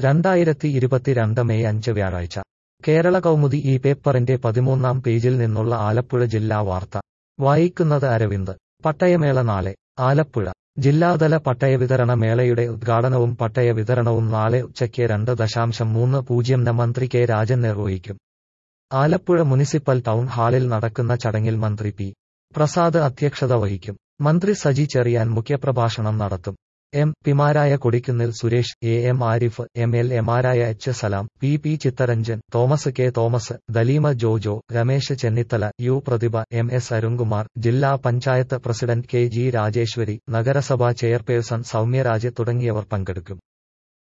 രണ്ടായിരത്തി ഇരുപത്തിരണ്ട് മെയ് അഞ്ച് വ്യാഴാഴ്ച കേരള കൗമുദി ഈ പേപ്പറിന്റെ പതിമൂന്നാം പേജിൽ നിന്നുള്ള ആലപ്പുഴ ജില്ലാ വാർത്ത വായിക്കുന്നത് അരവിന്ദ് പട്ടയമേള നാളെ ആലപ്പുഴ ജില്ലാതല പട്ടയ വിതരണ മേളയുടെ ഉദ്ഘാടനവും പട്ടയ വിതരണവും നാളെ ഉച്ചയ്ക്ക് രണ്ട് ദശാംശം മൂന്ന് പൂജ്യം ന് മന്ത്രി കെ രാജൻ നിർവഹിക്കും ആലപ്പുഴ മുനിസിപ്പൽ ടൗൺ ഹാളിൽ നടക്കുന്ന ചടങ്ങിൽ മന്ത്രി പി പ്രസാദ് അധ്യക്ഷത വഹിക്കും മന്ത്രി സജി ചെറിയാൻ മുഖ്യപ്രഭാഷണം നടത്തും എം പിമാരായ Kodikunnil Suresh A M Ariff M L എമാരായ H Salam P P Chitharanjan Thomas K Thomas Dalima Jojo Ramesh Chennithala U Prathibha M S Arunkumar ജില്ലാ panchayat president K G Rajeshwari നഗരസഭാ ചെയർപേഴ്സൺ സൗമ്യരാജ് തുടങ്ങിയവർ പങ്കെടുക്കും